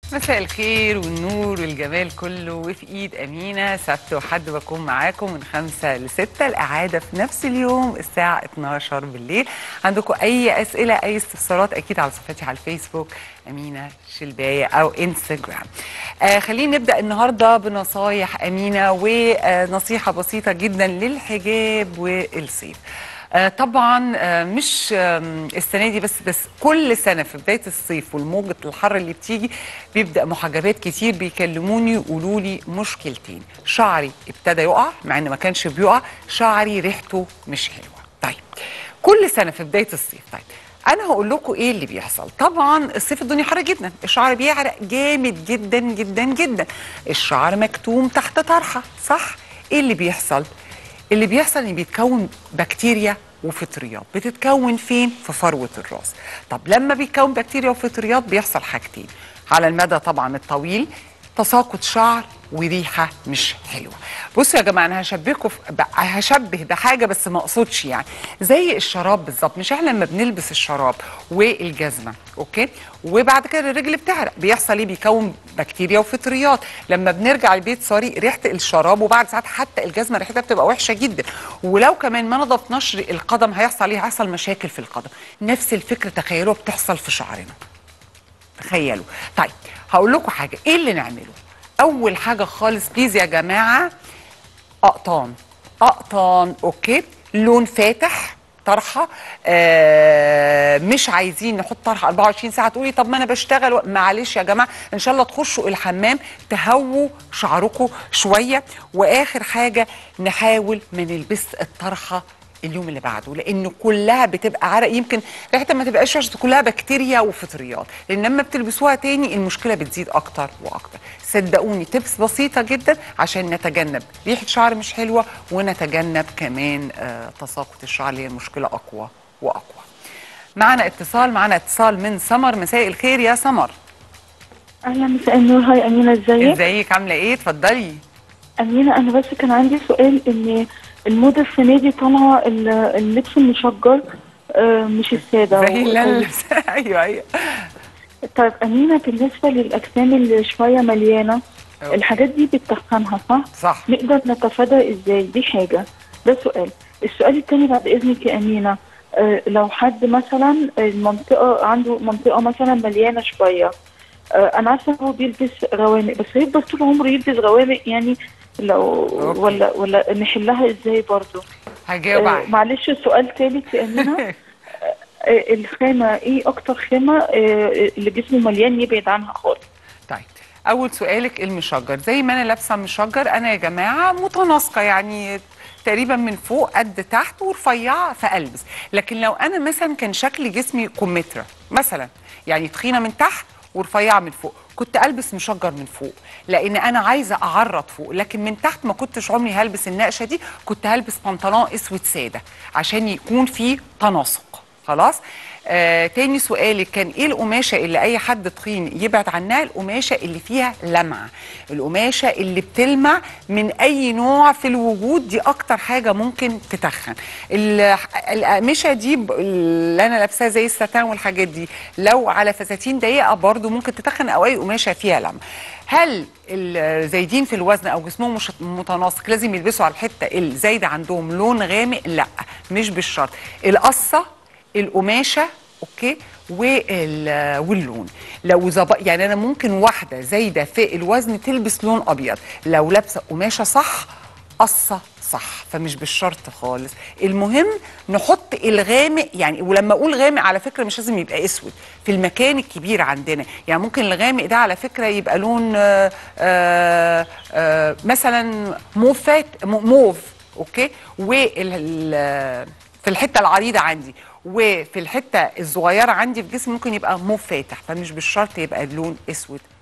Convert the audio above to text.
مساء الخير والنور والجمال كله وفي ايد امينه سبت وحد بكون معاكم من خمسة لستة الاعاده في نفس اليوم الساعه 12 بالليل عندكم اي اسئله اي استفسارات اكيد على صفحتي على الفيسبوك امينه شلبايه او انستغرام آه خلينا نبدا النهارده بنصايح امينه ونصيحه بسيطه جدا للحجاب والصيف آه طبعا آه مش آم، السنه دي بس بس كل سنه في بدايه الصيف والموجه الحر اللي بتيجي بيبدا محجبات كتير بيكلموني يقولوا لي مشكلتين شعري ابتدى يقع مع ان ما كانش بيقع شعري ريحته مش حلوه طيب كل سنه في بدايه الصيف طيب انا هقول لكم ايه اللي بيحصل طبعا الصيف الدنيا حر جدا الشعر بيعرق جامد جدا جدا جدا الشعر مكتوم تحت طرحه صح ايه اللي بيحصل اللي بيحصل ان بيتكون بكتيريا وفطريات بتتكون فين في فروه الراس طب لما بيتكون بكتيريا وفطريات بيحصل حاجتين على المدى طبعا الطويل تساقط شعر وريحه مش حلوه بصوا يا جماعه انا هشبهكم في- ب- هشبه بحاجه بس ما اقصدش يعني زي الشراب بالظبط مش احنا لما بنلبس الشراب والجزمه اوكي وبعد كده الرجل بتعرق بيحصل ايه بيكون بكتيريا وفطريات لما بنرجع البيت سوري ريحه الشراب وبعد ساعات حتى الجزمه ريحتها بتبقى وحشه جدا ولو كمان ما نضفناش القدم هيحصل ايه هيحصل مشاكل في القدم نفس الفكره تخيلوا بتحصل في شعرنا تخيلوا طيب هقول لكم حاجه ايه اللي نعمله اول حاجه خالص بليز يا جماعه اقطان اقطان اوكي لون فاتح طرحه آه مش عايزين نحط طرحه 24 ساعه تقولي طب ما انا بشتغل و- معلش يا جماعه ان شاء الله تخشوا الحمام تهووا شعركم شويه واخر حاجه نحاول ما نلبس الطرحه اليوم اللي بعده لان كلها بتبقى عرق يمكن ريحتها ما تبقاش وحشة، كلها بكتيريا وفطريات لان لما بتلبسوها تاني المشكله بتزيد اكتر واكتر صدقوني تبس بسيطه جدا عشان نتجنب ريحه شعر مش حلوه ونتجنب كمان آه تساقط الشعر اللي هي المشكله اقوى واقوى معنا اتصال معنا اتصال من سمر مساء الخير يا سمر اهلا مساء النور هاي امينه ازيك ازيك عامله ايه اتفضلي امينه انا بس كان عندي سؤال ان الموضه السنه دي طالعه ال- اللبس المشجر آه، مش الساده زي اللي انا طيب- لابساه ايوه ايوه طيب امينه بالنسبه للاجسام اللي شويه مليانه أوكي. الحاجات دي بتتخنها صح صح نقدر نتفادى ازاي دي حاجه ده سؤال السؤال التاني بعد اذنك يا امينه آه، لو حد مثلا المنطقه عنده منطقه مثلا مليانه شويه آه، انا عارفه إن هو بيلبس غوامق بس هيفضل طول عمره يلبس غوامق يعني لو أوكي. ولا ولا نحلها ازاي برضو هجاوب آه، عليك معلش سؤال ثالث يا امينه آه، الخامه ايه اكتر خامه آه، اللي جسمه مليان يبعد عنها خالص طيب اول سؤالك المشجر زي ما انا لابسه مشجر انا يا جماعه متناسقه يعني تقريبا من فوق قد تحت ورفيعه فالبس لكن لو انا مثلا كان شكل جسمي كمثرى مثلا يعني تخينه من تحت ورفيعه من فوق كنت البس مشجر من فوق لان انا عايزه اعرض فوق لكن من تحت ما كنتش عمري هلبس النقشه دي كنت هلبس بنطلون اسود ساده عشان يكون فيه تناسق خلاص آه تاني سؤالك كان ايه القماشه اللي اي حد تخين يبعد عنها القماشه اللي فيها لمعه القماشه اللي بتلمع من اي نوع في الوجود دي اكتر حاجه ممكن تتخن ال- القماشه دي ب- اللي انا لابساها زي الستان والحاجات دي لو على فساتين ضيقه برضو ممكن تتخن او اي قماشه فيها لمعه هل الزايدين في الوزن او جسمهم مش متناسق لازم يلبسوا على الحته الزايده عندهم لون غامق لا مش بالشرط القصه القماشه اوكي وال- واللون لو زب... يعني انا ممكن واحده زايده في الوزن تلبس لون ابيض لو لابسه قماشه صح قصه صح فمش بالشرط خالص المهم نحط الغامق يعني ولما اقول غامق على فكره مش لازم يبقى اسود في المكان الكبير عندنا يعني ممكن الغامق ده على فكره يبقى لون آه آه آه مثلا موفات مو- موف اوكي وال في الحته العريضه عندي وفي الحته الصغيره عندي في جسمي ممكن يبقى موف فاتح فمش بالشرط يبقى اللون اسود